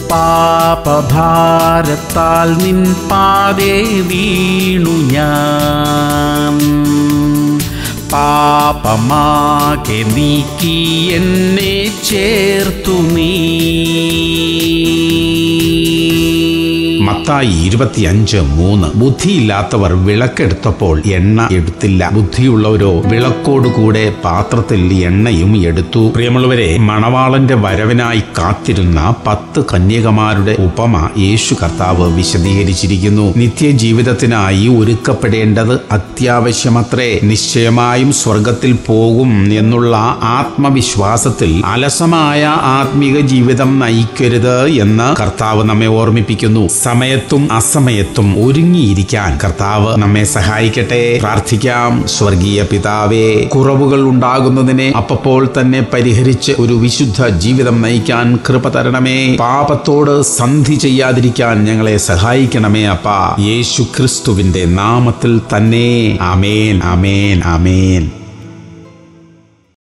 പാപഭാരത്താൽ നിൻ പാതേ വീണു ഞാൻ പാപമാകെ നീക്കി എന്നെ ചേർത്തു നീ മത്തായി ഇരുപത്തിയഞ്ച് മൂന്ന് ബുദ്ധിയില്ലാത്തവർ വിളക്കെടുത്തപ്പോൾ എണ്ണ എടുത്തില്ല ബുദ്ധിയുള്ളവരോ വിളക്കോടുകൂടെ പാത്രത്തിൽ എണ്ണയും എടുത്തു പ്രിയമുള്ളവരെ മണവാളന്റെ വരവിനായി കാത്തിരുന്ന പത്ത് കന്യകമാരുടെ ഉപമ യേശു കർത്താവ് വിശദീകരിച്ചിരിക്കുന്നു നിത്യജീവിതത്തിനായി ഒരുക്കപ്പെടേണ്ടത് അത്യാവശ്യമത്രേ നിശ്ചയമായും സ്വർഗത്തിൽ പോകും എന്നുള്ള ആത്മവിശ്വാസത്തിൽ അലസമായ ആത്മീക ജീവിതം നയിക്കരുത് എന്ന് കർത്താവ് നമ്മെ ഓർമ്മിപ്പിക്കുന്നു സമയത്തും അസമയത്തും ഒരുങ്ങിയിരിക്കാൻ കർത്താവ് നമ്മെ സഹായിക്കട്ടെ പ്രാർത്ഥിക്കാം സ്വർഗീയ പിതാവേ കുറവുകൾ ഉണ്ടാകുന്നതിനെ അപ്പപ്പോൾ തന്നെ പരിഹരിച്ച് ഒരു വിശുദ്ധ ജീവിതം നയിക്കാൻ കൃപ തരണമേ പാപത്തോട് സന്ധി ചെയ്യാതിരിക്കാൻ ഞങ്ങളെ സഹായിക്കണമേ അപ്പ യേശു ക്രിസ്തുവിന്റെ നാമത്തിൽ തന്നെ ആമേൻ ആമേൻ ആമേൻ